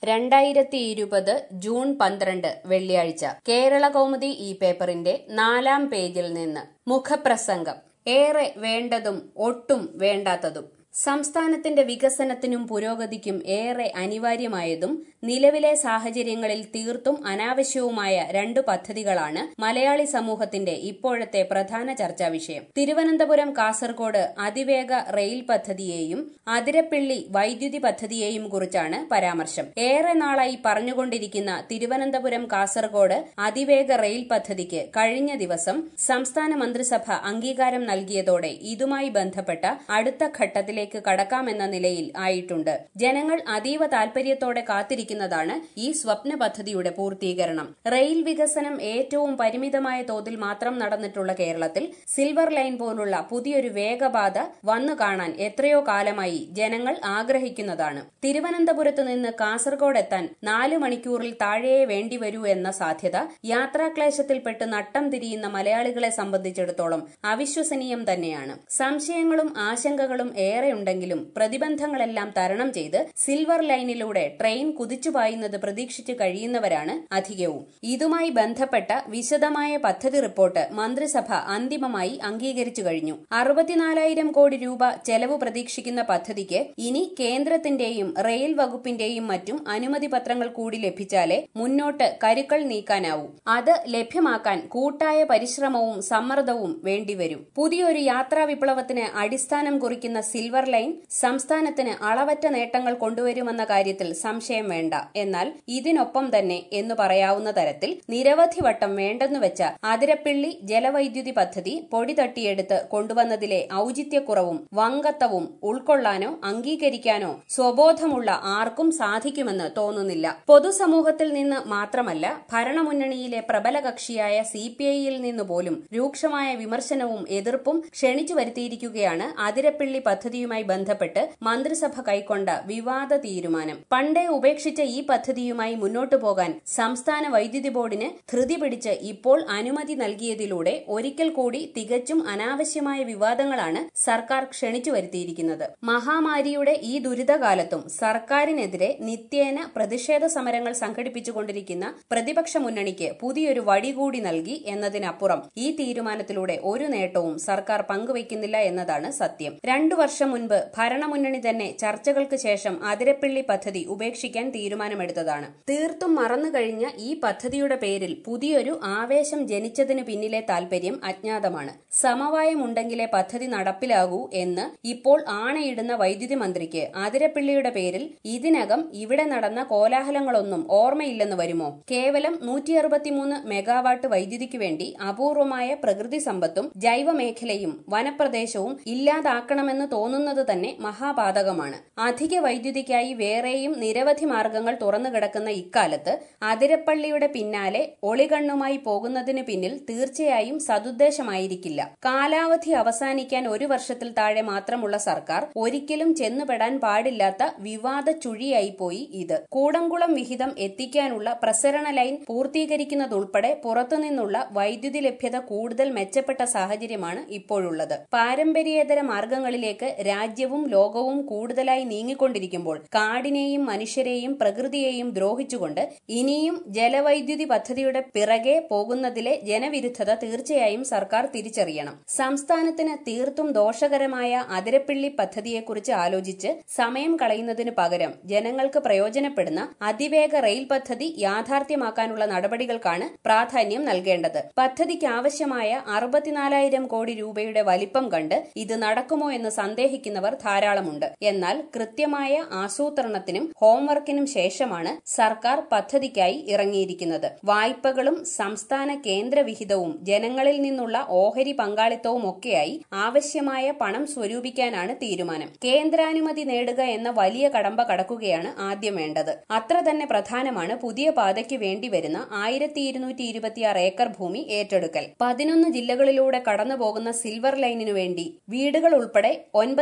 രണ്ടായിരത്തി ഇരുപത് ജൂൺ പന്ത്രണ്ട് വെള്ളിയാഴ്ച കേരള കൗമുദി ഈ പേപ്പറിന്റെ നാലാം പേജിൽ നിന്ന് മുഖപ്രസംഗം ഏറെ വേണ്ടതും ഒട്ടും വേണ്ടാത്തതും സംസ്ഥാനത്തിന്റെ വികസനത്തിനും പുരോഗതിക്കും ഏറെ അനിവാര്യമായതും നിലവിലെ സാഹചര്യങ്ങളിൽ തീർത്തും അനാവശ്യവുമായ രണ്ടു പദ്ധതികളാണ് മലയാളി സമൂഹത്തിന്റെ ഇപ്പോഴത്തെ പ്രധാന ചർച്ചാ വിഷയം തിരുവനന്തപുരം കാസർഗോഡ് അതിവേഗ റെയിൽ പദ്ധതിയെയും അതിരപ്പിള്ളി വൈദ്യുതി പദ്ധതിയെയും കുറിച്ചാണ് പരാമർശം ഏറെ നാളായി പറഞ്ഞുകൊണ്ടിരിക്കുന്ന തിരുവനന്തപുരം കാസർഗോഡ് അതിവേഗ റെയിൽ പദ്ധതിക്ക് കഴിഞ്ഞ ദിവസം സംസ്ഥാന മന്ത്രിസഭ അംഗീകാരം നൽകിയതോടെ ഇതുമായി ബന്ധപ്പെട്ട അടുത്ത ഘട്ടത്തിലേക്ക് കടക്കാമെന്ന നിലയിൽ ആയിട്ടുണ്ട് ജനങ്ങൾ അതീവ താൽപര്യത്തോടെ കാത്തിരിക്കുന്നതാണ് ഈ സ്വപ്ന പദ്ധതിയുടെ പൂർത്തീകരണം റെയിൽ വികസനം ഏറ്റവും പരിമിതമായ തോതിൽ മാത്രം നടന്നിട്ടുള്ള കേരളത്തിൽ സിൽവർ ലൈൻ പോലുള്ള പുതിയൊരു വേഗപാത വന്നു കാണാൻ എത്രയോ കാലമായി ജനങ്ങൾ ആഗ്രഹിക്കുന്നതാണ് തിരുവനന്തപുരത്ത് നിന്ന് കാസർഗോഡ് എത്താൻ നാല് മണിക്കൂറിൽ താഴെയേ വേണ്ടിവരൂ എന്ന സാധ്യത യാത്രാക്ലേശത്തിൽപ്പെട്ട് നട്ടം തിരിയുന്ന മലയാളികളെ സംബന്ധിച്ചിടത്തോളം അവിശ്വസനീയം തന്നെയാണ് സംശയങ്ങളും ആശങ്കകളും ഏറെയുണ്ടെങ്കിലും പ്രതിബന്ധങ്ങളെല്ലാം തരണം ചെയ്ത് സിൽവർ ലൈനിലൂടെ ട്രെയിൻ കുതിച്ചുപായുന്നത് പ്രതീക്ഷിച്ചു കഴിയുന്നവരാണ് അധികവും ഇതുമായി ബന്ധപ്പെട്ട വിശദമായ പദ്ധതി റിപ്പോർട്ട് മന്ത്രിസഭ അന്തിമമായി അംഗീകരിച്ചു കഴിഞ്ഞു അറുപത്തിനാലായിരം കോടി രൂപ ചെലവ് പ്രതീക്ഷിക്കുന്ന പദ്ധതിക്ക് ഇനി കേന്ദ്രത്തിന്റെയും റെയിൽ വകുപ്പിന്റെയും മറ്റും അനുമതി പത്രങ്ങൾ കൂടി ലഭിച്ചാലേ മുന്നോട്ട് കരുക്കൾ നീക്കാനാവൂ അത് ലഭ്യമാക്കാൻ കൂട്ടായ പരിശ്രമവും സമ്മർദ്ദവും വേണ്ടിവരും പുതിയൊരു യാത്രാ വിപ്ലവത്തിന് അടിസ്ഥാനം കുറിക്കുന്ന സിൽവർ ലൈൻ സംസ്ഥാനത്തിന് അളവറ്റ നേട്ടങ്ങൾ കൊണ്ടുവരുമെന്ന കാര്യത്തിൽ സംശയം വേണ്ട എന്നാൽ ഇതിനൊപ്പം തന്നെ എന്ന് പറയാവുന്ന തരത്തിൽ നിരവധി വട്ടം വേണ്ടെന്നു വെച്ച അതിരപ്പിള്ളി ജലവൈദ്യുതി പദ്ധതി പൊടി തട്ടിയെടുത്ത് കൊണ്ടുവന്നതിലെ ഔചിത്യക്കുറവും വങ്കത്തവും ഉൾക്കൊള്ളാനോ അംഗീകരിക്കാനോ സ്വബോധമുള്ള ആർക്കും സാധിക്കുമെന്ന് തോന്നുന്നില്ല പൊതുസമൂഹത്തിൽ നിന്ന് മാത്രമല്ല ഭരണമുന്നണിയിലെ പ്രബല കക്ഷിയായ സി പി ഐയിൽ നിന്ന് പോലും രൂക്ഷമായ വിമർശനവും എതിർപ്പും ക്ഷണിച്ചു വരുത്തിയിരിക്കുകയാണ് അതിരപ്പിള്ളി പദ്ധതിയുമായി ബന്ധപ്പെട്ട് മന്ത്രിസഭ കൈക്കൊണ്ട വിവാദ തീരുമാനം പണ്ടേ ഉപേക്ഷിച്ച ഈ പദ്ധതിയുമായി മുന്നോട്ടു പോകാൻ സംസ്ഥാന വൈദ്യുതി ബോർഡിന് ധൃതി പിടിച്ച് ഇപ്പോൾ അനുമതി നൽകിയതിലൂടെ ഒരിക്കൽ കൂടി തികച്ചും അനാവശ്യമായ വിവാദങ്ങളാണ് സർക്കാർ ക്ഷണിച്ചു വരുത്തിയിരിക്കുന്നത് മഹാമാരിയുടെ ഈ ദുരിതകാലത്തും സർക്കാരിനെതിരെ നിത്യേന പ്രതിഷേധ സമരങ്ങൾ സംഘടിപ്പിച്ചുകൊണ്ടിരിക്കുന്ന പ്രതിപക്ഷ മുന്നണിക്ക് പുതിയൊരു വടി കൂടി നൽകി എന്നതിനപ്പുറം ഈ തീരുമാനത്തിലൂടെ ഒരു നേട്ടവും സർക്കാർ പങ്കുവയ്ക്കുന്നില്ല എന്നതാണ് സത്യം രണ്ടു വർഷം മുൻപ് ഭരണമുന്നണി തന്നെ ചർച്ചകൾക്ക് ശേഷം അതിരപ്പിള്ളി പദ്ധതി ഉപേക്ഷിക്കാൻ തീരുമാനമെടുത്തതാണ് തീർത്തും മറന്നുകഴിഞ്ഞ ഈ പദ്ധതിയുടെ പേരിൽ പുതിയൊരു ആവേശം ജനിച്ചതിന് പിന്നിലെ താൽപര്യം അജ്ഞാതമാണ് സമവായമുണ്ടെങ്കിലേ പദ്ധതി നടപ്പിലാകൂ എന്ന് ഇപ്പോൾ ആണയിടുന്ന വൈദ്യുതി മന്ത്രിക്ക് അതിരപ്പിള്ളിയുടെ പേരിൽ ഇതിനകം ഇവിടെ നടന്ന കോലാഹലങ്ങളൊന്നും ഓർമ്മയില്ലെന്ന് വരുമോ കേവലം നൂറ്റി അറുപത്തിമൂന്ന് മെഗാവാട്ട് വൈദ്യുതിക്ക് വേണ്ടി അപൂർവമായ പ്രകൃതി സമ്പത്തും ജൈവ മേഖലയും വനപ്രദേശവും ഇല്ലാതാക്കണമെന്ന് തോന്നുന്നത് തന്നെ മഹാപാതകമാണ് അധിക വൈദ്യുതിക്കായി വേറെയും നിരവധി മാർഗങ്ങൾ തുറന്നു കിടക്കുന്ന ഇക്കാലത്ത് അതിരപ്പള്ളിയുടെ പിന്നാലെ ഒളികണ്ണുമായി പോകുന്നതിന് പിന്നിൽ തീർച്ചയായും സതുദ്ദേശമായിരിക്കില്ല കാലാവധി അവസാനിക്കാൻ ഒരു വർഷത്തിൽ താഴെ മാത്രമുള്ള സർക്കാർ ഒരിക്കലും ചെന്നുപെടാൻ പാടില്ലാത്ത വിവാദ ചുഴിയായി പോയി ഇത് കൂടംകുളം വിഹിതം എത്തിക്കാനുള്ള പ്രസരണ ലൈൻ പൂർത്തീകരിക്കുന്നതുൾപ്പെടെ പുറത്തുനിന്നുള്ള വൈദ്യുതി ലഭ്യത കൂടുതൽ മെച്ചപ്പെട്ട സാഹചര്യമാണ് ഇപ്പോഴുള്ളത് പാരമ്പര്യേതര മാർഗങ്ങളിലേക്ക് രാജ്യവും ലോകവും കൂടുതലായി നീങ്ങിക്കൊണ്ടിരിക്കുമ്പോൾ കാടിനെയും മനുഷ്യരെയും പ്രകൃതിയെയും ദ്രോഹിച്ചുകൊണ്ട് ഇനിയും ജലവൈദ്യുതി പദ്ധതിയുടെ പിറകെ പോകുന്നതിലെ ജനവിരുദ്ധത തീർച്ചയായും സർക്കാർ തിരിച്ചറിയണം സംസ്ഥാനത്തിന് തീർത്തും ദോഷകരമായ അതിരപ്പിള്ളി പദ്ധതിയെക്കുറിച്ച് ആലോചിച്ച് സമയം കളയുന്നതിന് പകരം ജനങ്ങൾക്ക് പ്രയോജനപ്പെടുന്ന അതിവേഗ റെയിൽ പദ്ധതി യാഥാർത്ഥ്യമാക്കാനുള്ള നടപടികൾക്കാണ് പ്രാധാന്യം നൽകേണ്ടത് പദ്ധതിക്ക് ആവശ്യമായ അറുപത്തിനാലായിരം കോടി രൂപയുടെ വലിപ്പം കണ്ട് ഇത് നടക്കുമോ എന്ന് സന്ദേഹിക്കുന്നവർ ധാരാളമുണ്ട് എന്നാൽ കൃത്യമായ ആസൂത്രണത്തിനും ഹോംവർക്കിനും ശേഷമാണ് സർക്കാർ പദ്ധതിക്കായി ഇറങ്ങിയിരിക്കുന്നത് വായ്പകളും സംസ്ഥാന കേന്ദ്ര വിഹിതവും ജനങ്ങളിൽ നിന്നുള്ള ഓഹരി പങ്കാളിത്തവും ഒക്കെയായി ആവശ്യമായ പണം സ്വരൂപിക്കാനാണ് തീരുമാനം കേന്ദ്രാനുമതി നേടുക എന്ന വലിയ കടമ്പ കടക്കുകയാണ് ആദ്യം വേണ്ടത് അത്ര തന്നെ പ്രധാനമാണ് പുതിയ പാതയ്ക്ക് വേണ്ടി വരുന്ന ആയിരത്തി ഇരുന്നൂറ്റി ഇരുപത്തിയാറ് ഏക്കർ ഭൂമി ഏറ്റെടുക്കൽ പതിനൊന്ന് ജില്ലകളിലൂടെ കടന്നു പോകുന്ന സിൽവർ ലൈനിനു വേണ്ടി വീടുകൾ ഉൾപ്പെടെ ഒൻപതിനായിരം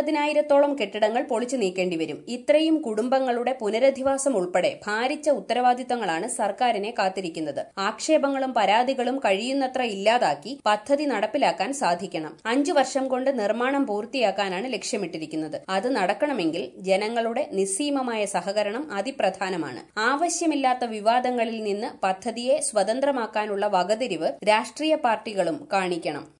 അൻപതിനായിരത്തോളം കെട്ടിടങ്ങൾ പൊളിച്ചു നീക്കേണ്ടി വരും ഇത്രയും കുടുംബങ്ങളുടെ പുനരധിവാസം ഉൾപ്പെടെ ഭാരിച്ച ഉത്തരവാദിത്തങ്ങളാണ് സർക്കാരിനെ കാത്തിരിക്കുന്നത് ആക്ഷേപങ്ങളും പരാതികളും കഴിയുന്നത്ര ഇല്ലാതാക്കി പദ്ധതി നടപ്പിലാക്കാൻ സാധിക്കണം അഞ്ചു വർഷം കൊണ്ട് നിർമ്മാണം പൂർത്തിയാക്കാനാണ് ലക്ഷ്യമിട്ടിരിക്കുന്നത് അത് നടക്കണമെങ്കിൽ ജനങ്ങളുടെ നിസ്സീമമായ സഹകരണം അതിപ്രധാനമാണ് ആവശ്യമില്ലാത്ത വിവാദങ്ങളിൽ നിന്ന് പദ്ധതിയെ സ്വതന്ത്രമാക്കാനുള്ള വകതിരിവ് രാഷ്ട്രീയ പാർട്ടികളും കാണിക്കണം